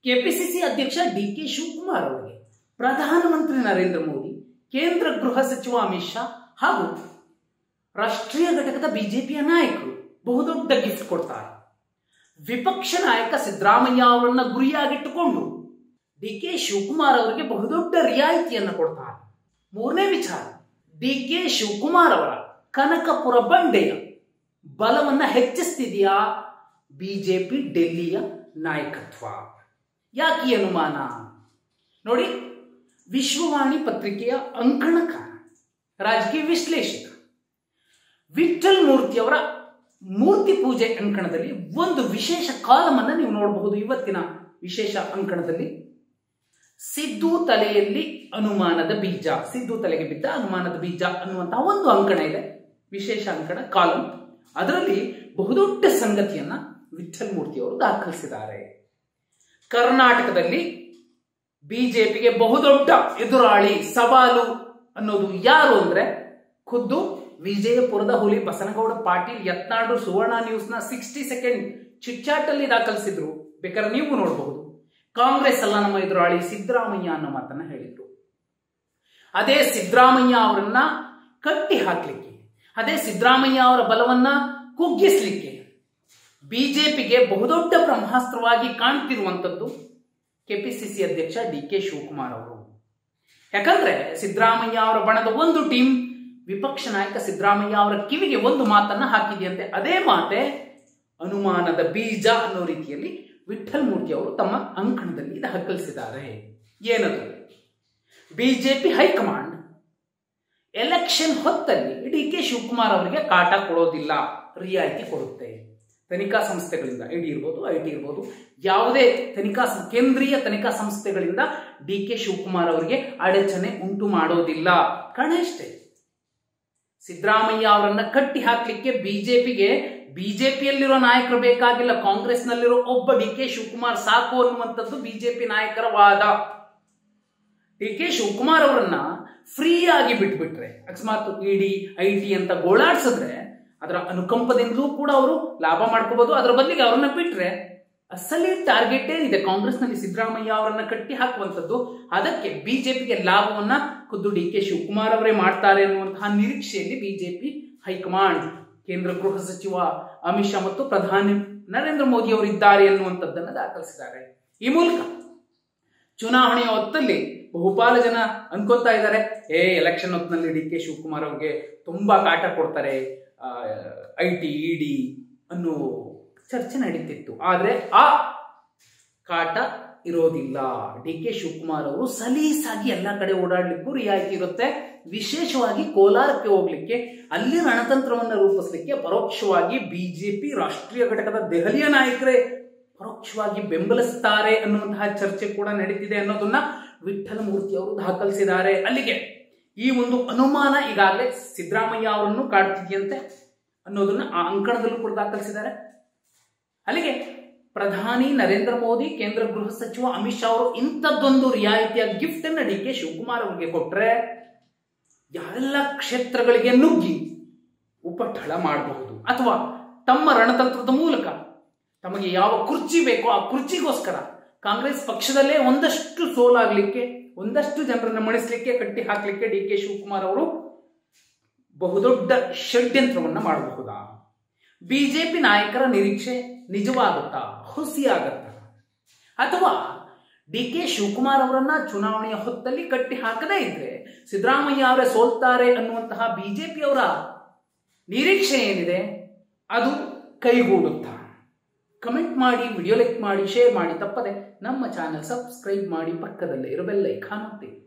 KPCC ಅಧ್ಯಕ್ಷ D K Shivakumar ಅವರಿಗೆ ಪ್ರಧಾನಮಂತ್ರಿ ನರೇಂದ್ರ ಮೋದಿ ಕೇಂದ್ರ ಗೃಹ ಸಚಿವ ಅಮಿತ್ ಶಾ ಹಾಗೂ ರಾಷ್ಟ್ರೀಯ ಘಟಕದ ಬಿಜೆಪಿಯ ನಾಯಕರು ಬಹುದೊಡ್ಡ ಗಿಫ್ಟ್ ಕೊಡ್ತಾರೆ ವಿಪಕ್ಷ ನಾಯಕ ಸಿದ್ದರಾಮಯ್ಯ ಅವರನ್ನ ಗುರಿಯಾಗಿಟ್ಟುಕೊಂಡು ಡಿ ಕೆ ಶಿವಕುಮಾರ್ ಅವರಿಗೆ ಬಹುದೊಡ್ಡ ರಿಯಾಯಿತಿಯನ್ನು ಕೊಡ್ತಾರೆ ಮೂರನೇ ವಿಚಾರ ಡಿ ಕೆ ಶಿವಕುಮಾರ್ ಅವರ ಕನಕಪುರ ಬಂಡೆಯ ಬಲವನ್ನ ಹೆಚ್ಚಿಸ್ತಿದೆಯಾ ಬಿಜೆಪಿ ಡೆಲ್ಲಿಯ ನಾಯಕತ್ವ ಯಾಕೆ ಈ ಅನುಮಾನ ನೋಡಿ ವಿಶ್ವವಾಣಿ ಪತ್ರಿಕೆಯ ಅಂಕಣಕಾರ ರಾಜಕೀಯ ವಿಶ್ಲೇಷಕ ವಿಠಲ್ ಮೂರ್ತಿಯವರ ಮೂರ್ತಿ ಪೂಜೆ ಅಂಕಣದಲ್ಲಿ ಒಂದು ವಿಶೇಷ ಕಾಲಮ್ ಅನ್ನ ನೀವು ನೋಡಬಹುದು ಇವತ್ತಿನ ವಿಶೇಷ ಅಂಕಣದಲ್ಲಿ ಸಿದ್ದು ತಲೆಯಲ್ಲಿ ಅನುಮಾನದ ಬೀಜ ಸಿದ್ದು ತಲೆಗೆ ಬಿದ್ದ ಅನುಮಾನದ ಬೀಜ ಅನ್ನುವಂತಹ ಒಂದು ಅಂಕಣ ಇದೆ ವಿಶೇಷ ಅಂಕಣ ಕಾಲಂ ಅದರಲ್ಲಿ ಬಹುದೊಡ್ಡ ಸಂಗತಿಯನ್ನ ವಿಠಲ್ ಮೂರ್ತಿ ಅವರು ದಾಖಲಿಸಿದ್ದಾರೆ ಕರ್ನಾಟಕದಲ್ಲಿ ಬಿಜೆಪಿಗೆ ಬಹುದೊಡ್ಡ ಎದುರಾಳಿ ಸವಾಲು ಅನ್ನೋದು ಯಾರು ಅಂದ್ರೆ ಖುದ್ದು ವಿಜಯಪುರದ ಹುಲಿ ಬಸನಗೌಡ ಪಾಟೀಲ್ ಯತ್ನಾಡು ಸುವರ್ಣ ನ್ಯೂಸ್ನ ಸಿಕ್ಸ್ಟಿ ಸೆಕೆಂಡ್ ಚಿಟ್ಚಾಟ್ ಅಲ್ಲಿ ದಾಖಲಿಸಿದ್ರು ಬೇಕಾದ್ರೆ ನೀವು ನೋಡಬಹುದು ಕಾಂಗ್ರೆಸ್ ಅಲ್ಲ ನಮ್ಮ ಎದುರಾಳಿ ಸಿದ್ದರಾಮಯ್ಯ ಅನ್ನೋ ಮಾತನ್ನ ಹೇಳಿದ್ರು ಅದೇ ಸಿದ್ದರಾಮಯ್ಯ ಅವರನ್ನ ಕಟ್ಟಿ ಹಾಕ್ಲಿಕ್ಕೆ ಅದೇ ಸಿದ್ದರಾಮಯ್ಯ ಅವರ ಬಲವನ್ನ ಕುಗ್ಗಿಸ್ಲಿಕ್ಕೆ ಬಿಜೆಪಿಗೆ ಬಹುದೊಡ್ಡ ಬ್ರಹ್ಮಾಸ್ತ್ರವಾಗಿ ಕಾಣ್ತಿರುವಂತದ್ದು ಕೆಪಿಸಿಸಿ ಅಧ್ಯಕ್ಷ ಡಿ ಕೆ ಶಿವಕುಮಾರ್ ಅವರು ಯಾಕಂದ್ರೆ ಸಿದ್ದರಾಮಯ್ಯ ಅವರ ಬಣದ ಒಂದು ಟೀಮ್ ವಿಪಕ್ಷ ನಾಯಕ ಸಿದ್ದರಾಮಯ್ಯ ಅವರ ಕಿವಿಗೆ ಒಂದು ಮಾತನ್ನ ಹಾಕಿದೆಯಂತೆ ಅದೇ ಮಾತೆ ಅನುಮಾನದ ಬೀಜ ಅನ್ನೋ ರೀತಿಯಲ್ಲಿ ವಿಠಲ್ ಮೂರ್ತಿ ಅವರು ತಮ್ಮ ಅಂಕಣದಲ್ಲಿ ದಾಖಲಿಸಿದ್ದಾರೆ ಏನದು ಬಿಜೆಪಿ ಹೈಕಮಾಂಡ್ ಎಲೆಕ್ಷನ್ ಹೊತ್ತಲ್ಲಿ ಡಿ ಕೆ ಶಿವಕುಮಾರ್ ಅವರಿಗೆ ಕಾಟ ಕೊಡೋದಿಲ್ಲ ರಿಯಾಯಿತಿ ಕೊಡುತ್ತೆ ತನಿಖಾ ಸಂಸ್ಥೆಗಳಿಂದ ಇಡಿ ಇರ್ಬೋದು ಐ ಟಿ ಇರ್ಬೋದು ಯಾವುದೇ ತನಿಖಾ ಸಂ- ಕೇಂದ್ರೀಯ ತನಿಖಾ ಸಂಸ್ಥೆಗಳಿಂದ ಡಿ ಕೆ ಶಿವಕುಮಾರ್ ಅವರಿಗೆ ಅಡಚಣೆ ಉಂಟು ಮಾಡೋದಿಲ್ಲ ಕಾರಣ ಇಷ್ಟೇ ಸಿದ್ದರಾಮಯ್ಯ ಅವರನ್ನ ಕಟ್ಟಿ ಹಾಕ್ಲಿಕ್ಕೆ ಬಿಜೆಪಿಗೆ ಬಿಜೆಪಿಯಲ್ಲಿರೋ ನಾಯಕರು ಬೇಕಾಗಿಲ್ಲ ಕಾಂಗ್ರೆಸ್ನಲ್ಲಿರೋ ಒಬ್ಬ ಡಿ ಕೆ ಶಿವಕುಮಾರ್ ಸಾಕು ಅನ್ನುವಂಥದ್ದು ಬಿಜೆಪಿ ನಾಯಕರ ವಾದ ಡಿ ಕೆ ಶಿವಕುಮಾರ್ ಅವರನ್ನ ಫ್ರೀ ಆಗಿ ಬಿಟ್ಬಿಟ್ರೆ ಅಕಸ್ಮಾತ್ ಇಡಿ ಐ ಟಿ ಅಂತ ಗೋಳಾಡ್ಸಿದ್ರೆ ಅದರ ಅನುಕಂಪದಿಂದಲೂ ಕೂಡ ಅವರು ಲಾಭ ಮಾಡ್ಕೋಬಹುದು ಅದರ ಬದಲಿಗೆ ಅವ್ರನ್ನ ಬಿಟ್ರೆ ಅಸಲಿ ಟಾರ್ಗೆಟ್ ಏನಿದೆ ಕಾಂಗ್ರೆಸ್ನಲ್ಲಿ ಸಿದ್ದರಾಮಯ್ಯ ಅವರನ್ನ ಕಟ್ಟಿ ಹಾಕುವಂಥದ್ದು ಅದಕ್ಕೆ ಬಿಜೆಪಿಗೆ ಲಾಭವನ್ನ ಖುದ್ದು ಡಿ ಕೆ ಶಿವಕುಮಾರ್ ಅವರೇ ಮಾಡ್ತಾರೆ ಅನ್ನುವಂತಹ ನಿರೀಕ್ಷೆಯಲ್ಲಿ ಬಿಜೆಪಿ ಹೈಕಮಾಂಡ್ ಕೇಂದ್ರ ಗೃಹ ಸಚಿವ ಅಮಿತ್ ಶಾ ಮತ್ತು ಪ್ರಧಾನಿ ನರೇಂದ್ರ ಮೋದಿ ಅವರು ಇದ್ದಾರೆ ಅನ್ನುವಂಥದ್ದನ್ನು ದಾಖಲಿಸಿದ್ದಾರೆ ಈ ಮೂಲಕ ಚುನಾವಣೆಯ ಹೊತ್ತಲ್ಲಿ ಬಹುಪಾಲು ಜನ ಅನ್ಕೋತಾ ಇದ್ದಾರೆ ಏ ಎಲೆಕ್ಷನ್ ಹೊತ್ತಿನಲ್ಲಿ ಡಿ ಕೆ ಶಿವಕುಮಾರ್ ಅವ್ರಿಗೆ ತುಂಬಾ ಕಾಟ ಕೊಡ್ತಾರೆ ಐ ಟಿ ಇಡಿ ಅನ್ನೋ ಚರ್ಚೆ ನಡೀತಿತ್ತು ಆದ್ರೆ ಆ ಕಾಟ ಇರೋದಿಲ್ಲ ಡಿ ಕೆ ಶಿವಕುಮಾರ್ ಅವರು ಸಲೀಸಾಗಿ ಎಲ್ಲ ಕಡೆ ಓಡಾಡ್ಲಿಕ್ಕೂ ರಿಯಾಯಿತಿ ಇರುತ್ತೆ ವಿಶೇಷವಾಗಿ ಕೋಲಾರಕ್ಕೆ ಹೋಗ್ಲಿಕ್ಕೆ ಅಲ್ಲಿ ರಣತಂತ್ರವನ್ನು ರೂಪಿಸಲಿಕ್ಕೆ ಪರೋಕ್ಷವಾಗಿ ಬಿಜೆಪಿ ರಾಷ್ಟ್ರೀಯ ಘಟಕದ ದೆಹಲಿಯ ನಾಯಕರೇ ಪರೋಕ್ಷವಾಗಿ ಬೆಂಬಲಿಸ್ತಾರೆ ಅನ್ನುವಂತಹ ಚರ್ಚೆ ಕೂಡ ನಡೀತಿದೆ ಅನ್ನೋದನ್ನ ವಿಠಲ ಮೂರ್ತಿ ಅವರು ದಾಖಲಿಸಿದ್ದಾರೆ ಅಲ್ಲಿಗೆ ಈ ಒಂದು ಅನುಮಾನ ಈಗಾಗಲೇ ಸಿದ್ದರಾಮಯ್ಯ ಅವರನ್ನು ಕಾಡ್ತಿದೆಯಂತೆ ಅನ್ನೋದನ್ನ ಆ ಅಂಕಣದಲ್ಲೂ ಕೂಡ ದಾಖಲಿಸಿದ್ದಾರೆ ಅಲ್ಲಿಗೆ ಪ್ರಧಾನಿ ನರೇಂದ್ರ ಮೋದಿ ಕೇಂದ್ರ ಗೃಹ ಸಚಿವ ಅಮಿತ್ ಶಾ ಅವರು ಇಂಥದ್ದೊಂದು ರಿಯಾಯಿತಿಯ ಗಿಫ್ಟ್ ಅನ್ನ ಡಿ ಕೆ ಶಿವಕುಮಾರ್ ಅವರಿಗೆ ಕೊಟ್ರೆ ಯಾವೆಲ್ಲ ಕ್ಷೇತ್ರಗಳಿಗೆ ನುಗ್ಗಿ ಉಪಟಳ ಮಾಡಬಹುದು ಅಥವಾ ತಮ್ಮ ರಣತಂತ್ರದ ಮೂಲಕ ತಮಗೆ ಯಾವ ಕುರ್ಚಿ ಬೇಕೋ ಆ ಕುರ್ಚಿಗೋಸ್ಕರ ಕಾಂಗ್ರೆಸ್ ಪಕ್ಷದಲ್ಲೇ ಒಂದಷ್ಟು ಸೋಲಾಗ್ಲಿಕ್ಕೆ ಒಂದಷ್ಟು ಜನರನ್ನು ಮಣಿಸ್ಲಿಕ್ಕೆ ಕಟ್ಟಿ ಹಾಕ್ಲಿಕ್ಕೆ ಡಿ ಕೆ ಶಿವಕುಮಾರ್ ಅವರು ಬಹುದೊಡ್ಡ ಷಡ್ಯಂತ್ರವನ್ನ ಮಾಡಬಹುದಾ ಬಿಜೆಪಿ ನಾಯಕರ ನಿರೀಕ್ಷೆ ನಿಜವಾಗುತ್ತಾ ಹುಸಿಯಾಗುತ್ತಾ ಅಥವಾ ಡಿ ಕೆ ಶಿವಕುಮಾರ್ ಅವರನ್ನ ಚುನಾವಣೆಯ ಹೊತ್ತಲ್ಲಿ ಕಟ್ಟಿ ಹಾಕದೇ ಇದ್ರೆ ಸಿದ್ದರಾಮಯ್ಯ ಅವರೇ ಸೋಲ್ತಾರೆ ಅನ್ನುವಂತಹ ಬಿಜೆಪಿಯವರ ನಿರೀಕ್ಷೆ ಏನಿದೆ ಅದು ಕೈಗೂಡುತ್ತಾ ಕಮೆಂಟ್ ಮಾಡಿ ವಿಡಿಯೋ ಲೈಕ್ ಮಾಡಿ ಶೇರ್ ಮಾಡಿ ತಪ್ಪದೆ ನಮ್ಮ ಚಾನೆಲ್ ಸಬ್ಸ್ಕ್ರೈಬ್ ಮಾಡಿ ಪಕ್ಕದಲ್ಲೇ ಇರೋ ಬೆಲ್ ಐಕಾನ್ ಒತ್ತಿ